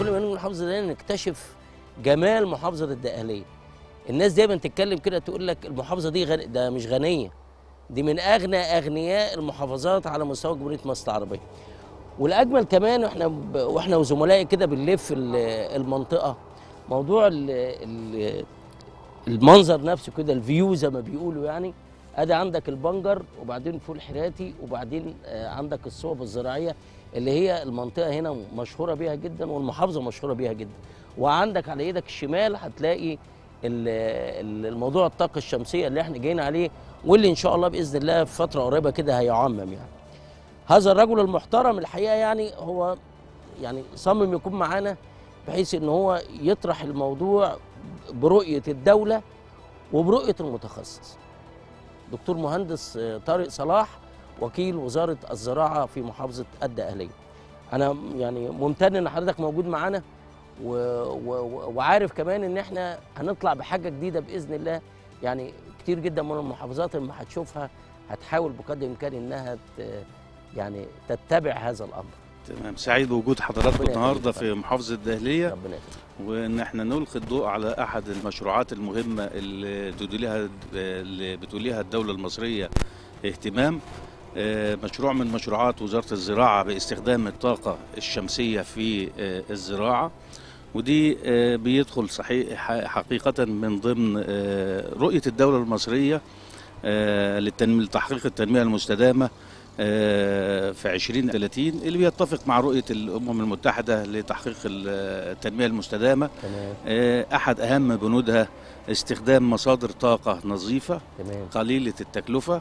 كل ما نيجي المحافظه دي نكتشف جمال محافظه الدقهليه الناس دايما تتكلم كده تقول لك المحافظه دي غن... ده مش غنيه دي من اغنى اغنياء المحافظات على مستوى جمهوريه مصر العربيه والاجمل كمان واحنا ب... واحنا وزملائي كده بنلف ال- المنطقه موضوع ال... ال... المنظر نفسه كده الفيو زي ما بيقولوا يعني ادي عندك البنجر وبعدين فول حراتي وبعدين آه، عندك الصوب الزراعيه اللي هي المنطقه هنا مشهوره بيها جدا والمحافظه مشهوره بيها جدا وعندك على ايدك الشمال هتلاقي ال- ال- الموضوع الطاقه الشمسيه اللي احنا جايين عليه واللي ان شاء الله باذن الله في فتره قريبه كده هيعمم يعني هذا الرجل المحترم الحقيقه يعني هو يعني صمم يكون معانا بحيث ان هو يطرح الموضوع برؤيه الدوله وبرؤيه المتخصص دكتور مهندس آه، طارق صلاح وكيل وزاره الزراعه في محافظه الدقهليه انا يعني ممتن ان حضرتك موجود معانا و... و... وعارف كمان ان احنا هنطلع بحاجه جديده باذن الله يعني كتير جدا من المحافظات لما هتشوفها هتحاول بقدر الامكان انها ت... يعني تتبع هذا الامر تمام سعيد بوجود حضراتكم ربنا النهارده يخليك. في محافظه الدهليه ربنا يخليك وان احنا نلقي الضوء على احد المشروعات المهمه اللي تديلها اللي بتوليها الدوله المصريه اهتمام آه، مشروع من مشروعات وزاره الزراعه باستخدام الطاقه الشمسيه في آه، الزراعه ودي آه، بيدخل صحيح ح- حقيقه من ضمن آه، رؤيه الدوله المصريه آه، للتنمية لتحقيق التنميه المستدامه آه، في 2030 اللي بيتفق مع رؤيه الامم المتحده لتحقيق ال- التنميه المستدامه تمام آه، احد اهم بنودها استخدام مصادر طاقه نظيفه تمام قليله التكلفه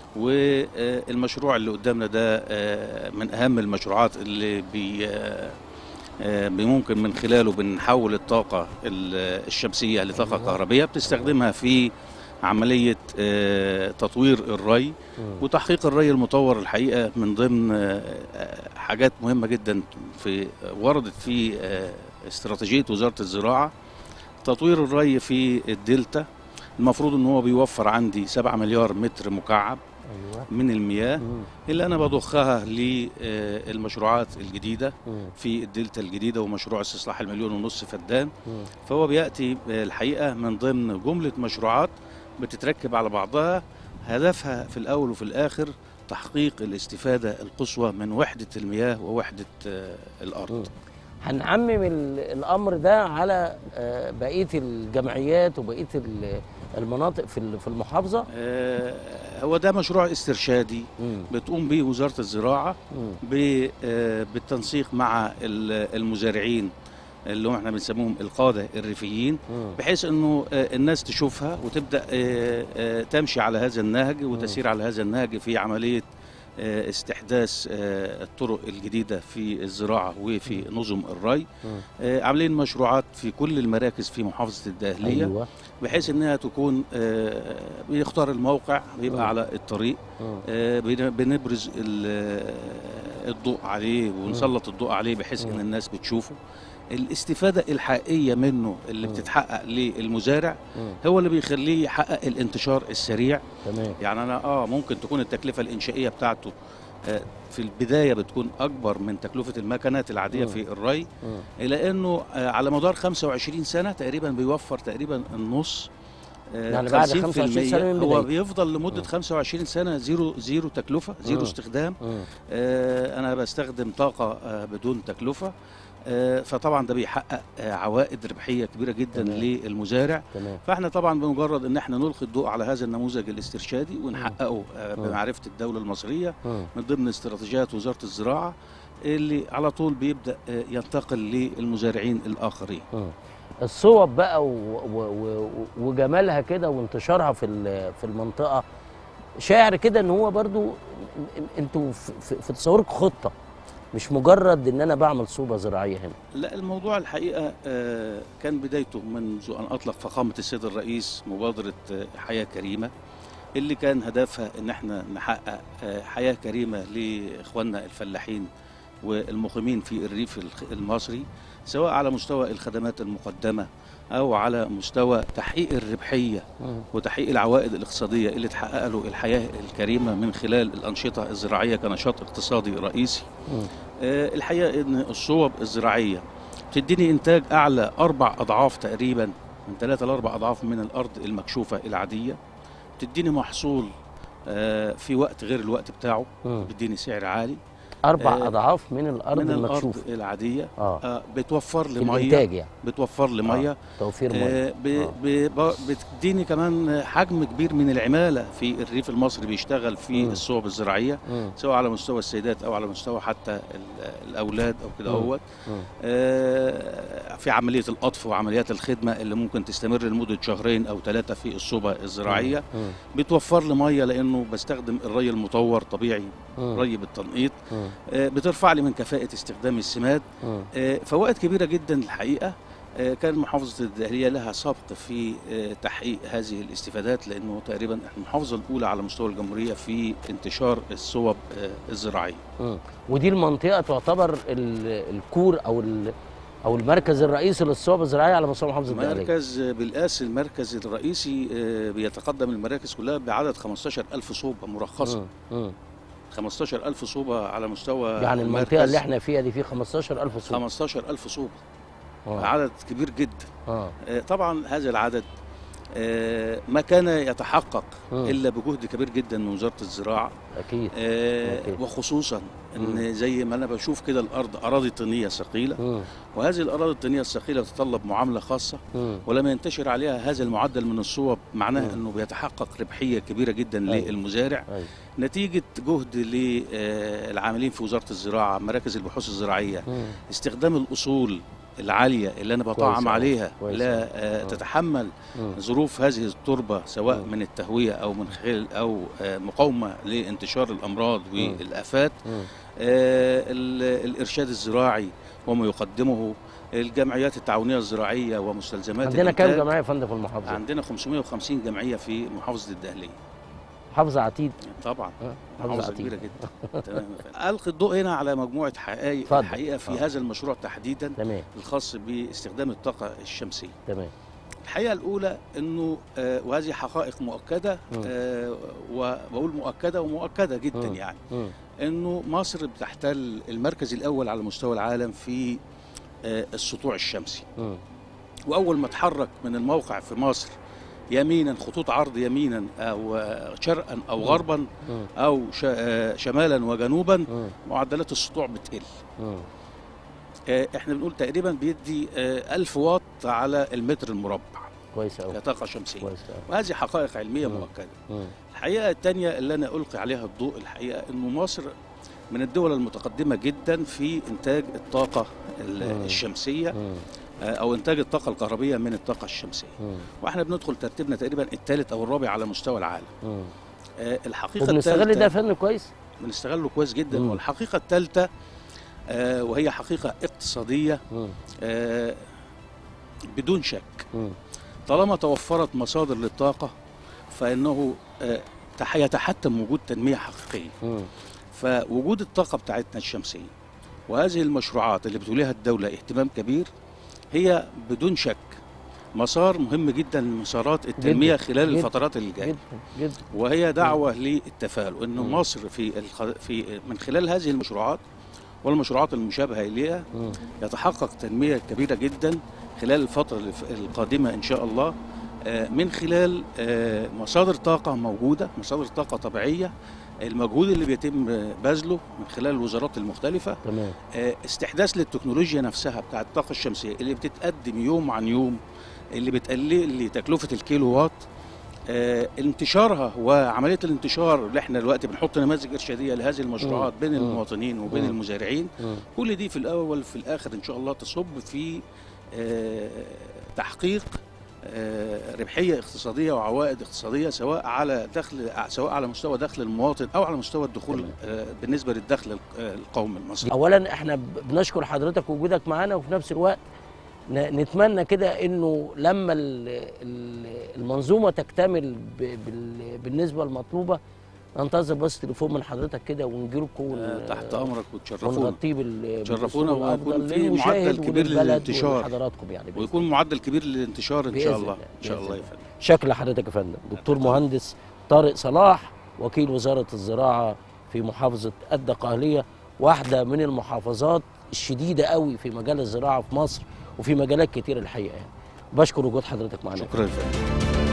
والمشروع اللي قدامنا ده آه، من اهم المشروعات اللي بي آه، آه، ممكن من خلاله بنحول الطاقه ال- الشمسيه لطاقه أيوة. كهربيه بتستخدمها في عمليه آه، تطوير الري مم. وتحقيق الري المطور الحقيقه من ضمن آه، آه، حاجات مهمه جدا في وردت في آه، استراتيجيه وزاره الزراعه تطوير الري في الدلتا المفروض ان هو بيوفر عندي 7 مليار متر مكعب ايوه من المياه مم. اللي انا بضخها للمشروعات الجديده مم. في الدلتا الجديده ومشروع استصلاح المليون ونص فدان مم. فهو بياتي الحقيقه من ضمن جمله مشروعات بتتركب على بعضها هدفها في الاول وفي الاخر تحقيق الاستفاده القصوى من وحده المياه ووحده آه، مم. الارض هنعمم ال- الامر ده على آه، بقيه الجمعيات وبقيه ال- المناطق في ال- في المحافظه آه، هو ده مشروع استرشادي مم. بتقوم به وزاره الزراعه مم. ب- آه، بالتنسيق مع ال- المزارعين اللي هم احنا بنسموهم القاده الريفيين مم. بحيث انه آه، الناس تشوفها وتبدا آه، آه، تمشي على هذا النهج وتسير على هذا النهج في عمليه آه، استحداث آه، الطرق الجديده في الزراعه وفي نظم الري مم. آه، عاملين مشروعات في كل المراكز في محافظه الدهليه ايوه بحيث انها تكون آه، بيختار الموقع مم. بيبقى على الطريق مم. آه، بن- بنبرز ال- الضوء عليه ونسلط الضوء عليه بحيث ان مم. الناس بتشوفه الاستفادة الحقيقية منه اللي مم. بتتحقق للمزارع مم. هو اللي بيخليه يحقق الانتشار السريع تمام يعني أنا آه ممكن تكون التكلفة الإنشائية بتاعته آه، في البداية بتكون أكبر من تكلفة المكنات العادية مم. في الري مم. إلى أنه آه، على مدار 25 سنة تقريبا بيوفر تقريبا النص آه، يعني بعد 50% 25 سنة من هو بدايته. بيفضل لمدة مم. 25 سنة زيرو زيرو تكلفة زيرو مم. استخدام مم. آه، انا بستخدم طاقه آه، بدون تكلفه آه، فطبعا ده بيحقق آه، عوائد ربحيه كبيره جدا تمام. للمزارع تمام فاحنا طبعا بمجرد ان احنا نلقي الضوء على هذا النموذج الاسترشادي ونحققه آه، مم. بمعرفه الدوله المصريه مم. من ضمن استراتيجيات وزاره الزراعه اللي على طول بيبدا آه، ينتقل للمزارعين الاخرين مم. الصوب بقى و... و... و... وجمالها كده وانتشارها في ال- في المنطقه شاعر كده ان هو برضو انتوا في, في, في تصورك خطه مش مجرد ان انا بعمل صوبه زراعيه هنا لا الموضوع الحقيقه آه، كان بدايته منذ ان اطلق فخامه السيد الرئيس مبادره آه، حياه كريمه اللي كان هدفها ان احنا نحقق آه، حياه كريمه لاخواننا الفلاحين والمقيمين في الريف الخ- المصري سواء على مستوى الخدمات المقدمه او على مستوى تحقيق الربحيه وتحقيق العوائد الاقتصاديه اللي تحقق له الحياه الكريمه من خلال الانشطه الزراعيه كنشاط اقتصادي رئيسي مم. آه، الحقيقه ان الصوب الزراعيه بتديني انتاج اعلى اربع اضعاف تقريبا من ثلاثة لاربع اضعاف من الارض المكشوفه العاديه بتديني محصول آه، في وقت غير الوقت بتاعه مم. بتديني سعر عالي اربع آه، اضعاف من الارض من الارض المكشوفه العاديه اه آه، بتوفر في لي ميه الانتاج يعني بتوفر لي ميه توفير ميه آه، ب- آه. ب- ب- بتديني كمان حجم كبير من العماله في الريف المصري بيشتغل في مم. الصوب الزراعيه مم. سواء على مستوى السيدات او على مستوى حتى ال- الاولاد او كده مم. اهوت مم. آه، في عمليه القطف وعمليات الخدمه اللي ممكن تستمر لمده شهرين او ثلاثه في الصوبه الزراعيه مم. بتوفر لي ميه لانه بستخدم الري المطور طبيعي مم. ري بالتنقيط مم. آه، بترفع لي من كفاءه استخدام السماد مم. آه، فوائد كبيره جدا الحقيقه آه، كان محافظه الدهليه لها سبق في آه، تحقيق هذه الاستفادات لانه تقريبا احنا المحافظه الاولى على مستوى الجمهوريه في انتشار الصوب آه، الزراعيه مم. ودي المنطقه تعتبر ال- الكور او ال- او المركز الرئيسي للصوب الزراعيه على مستوى محافظه الدقهليه مركز بالقاس المركز الرئيسي آه، بيتقدم المراكز كلها بعدد 15000 صوبة مرخصة مم. مم. 15000 صوبة على مستوى يعني المنطقه المركز. اللي احنا فيها دي في 15000 صوب 15000 صوبة آه. عدد كبير جدا اه آه، طبعا هذا العدد آه، ما كان يتحقق مم. الا بجهد كبير جدا من وزاره الزراعه اكيد آه، أكيد. وخصوصا مم. ان زي ما انا بشوف كده الارض اراضي طينيه ثقيله مم. وهذه الاراضي الطينيه الثقيله تتطلب معامله خاصه مم. ولما ينتشر عليها هذا المعدل من الصوب معناه مم. انه بيتحقق ربحيه كبيره جدا أيوة. للمزارع أيوة. نتيجه جهد للعاملين في وزاره الزراعه مراكز البحوث الزراعيه مم. استخدام الاصول العاليه اللي انا كويس بطعم أوي. عليها كويس لا أوي. آه، آه. تتحمل مم. ظروف هذه التربه سواء مم. من التهويه او من خلال او آه، مقاومه لانتشار الامراض مم. والافات مم. آه، ال- الارشاد الزراعي وما يقدمه الجمعيات التعاونيه الزراعيه ومستلزمات عندنا كام الإنتاج. جمعيه يا فندم في المحافظه؟ عندنا 550 جمعيه في محافظه الدهليه محافظه عتيد طبعا آه، محافظه محافظه عتيد كبيره جدا تمام يا فندم. القي الضوء هنا على مجموعه حقائق اتفضل. الحقيقه في آه. هذا المشروع تحديدا تمام الخاص باستخدام الطاقه الشمسيه تمام الحقيقه الاولى انه آه، وهذه حقائق مؤكده مم. آه، وبقول مؤكده ومؤكده جدا مم. يعني مم. انه مصر بتحتل المركز الاول على مستوى العالم في آه، السطوع الشمسي مم. واول ما اتحرك من الموقع في مصر يمينا خطوط عرض يمينا او آه، شرقا او مم. غربا مم. او ش- آه، شمالا وجنوبا مم. معدلات السطوع بتقل مم. آه، احنا بنقول تقريبا بيدي آه، 1000 واط على المتر المربع كويس قوي كطاقه شمسيه كويس قوي وهذه حقائق علميه مم. مؤكده مم. الحقيقه الثانيه اللي انا القي عليها الضوء الحقيقه انه مصر من الدول المتقدمه جدا في انتاج الطاقه ال- مم. الشمسيه مم. آه، او انتاج الطاقه الكهربيه من الطاقه الشمسيه مم. واحنا بندخل ترتيبنا تقريبا الثالث او الرابع على مستوى العالم مم. آه، الحقيقه وبنستغل الثالثة- ده يا فندم كويس بنستغله كويس جدا مم. والحقيقه الثالثه آه، وهي حقيقه اقتصاديه مم. آه، بدون شك مم. طالما توفرت مصادر للطاقه فانه آه، تح- يتحتم وجود تنميه حقيقيه مم. فوجود الطاقة بتاعتنا الشمسية وهذه المشروعات اللي بتوليها الدولة اهتمام كبير هي بدون شك مسار مهم جدا من مسارات التنمية جداً، خلال جداً، الفترات اللي جاية جدا جدا وهي دعوة للتفاؤل وأن مم. مصر في الخ... في من خلال هذه المشروعات والمشروعات المشابهة إليها مم. يتحقق تنمية كبيرة جدا خلال الفترة الف- القادمة إن شاء الله آه، من خلال آه، مصادر طاقة موجودة مصادر طاقة طبيعية المجهود اللي بيتم آه، بذله من خلال الوزارات المختلفة تمام آه، استحداث للتكنولوجيا نفسها بتاع الطاقة الشمسية اللي بتتقدم يوم عن يوم اللي بتقلل لي تكلفة الكيلو وات آه، انتشارها وعملية الانتشار اللي احنا دلوقتي بنحط نماذج إرشادية لهذه المشروعات بين مم. المواطنين وبين مم. المزارعين مم. كل دي في الاول في الاخر ان شاء الله تصب في آه، تحقيق آه، ربحيه اقتصاديه وعوائد اقتصاديه سواء على دخل سواء على مستوى دخل المواطن او على مستوى الدخول تمام. آه، بالنسبه للدخل الق- آه، القومي المصري اولا احنا ب- بنشكر حضرتك وجودك معانا وفي نفس الوقت ن- نتمنى كده انه لما ال- ال- المنظومه تكتمل ب- بال- بالنسبه المطلوبه ننتظر بس تليفون من حضرتك كده ونجي لكم آه، تحت امرك وتشرفونا ونغطيه بال تشرفونا بالأسلوب الأفضل ويكون في للمشاهد معدل كبير وللبلد للانتشار. ولحضراتكم يعني بإذن ويكون معدل كبير للانتشار ان بإذن شاء الله الله، ان شاء بإذن الله يا الله. فندم شكل حضرتك يا فندم دكتور مهندس طارق صلاح وكيل وزارة الزراعة في محافظة الدقهلية واحدة من المحافظات الشديده قوي في مجال الزراعه في مصر وفي مجالات كتير الحقيقه يعني بشكر وجود حضرتك معنا شكرا يا فندم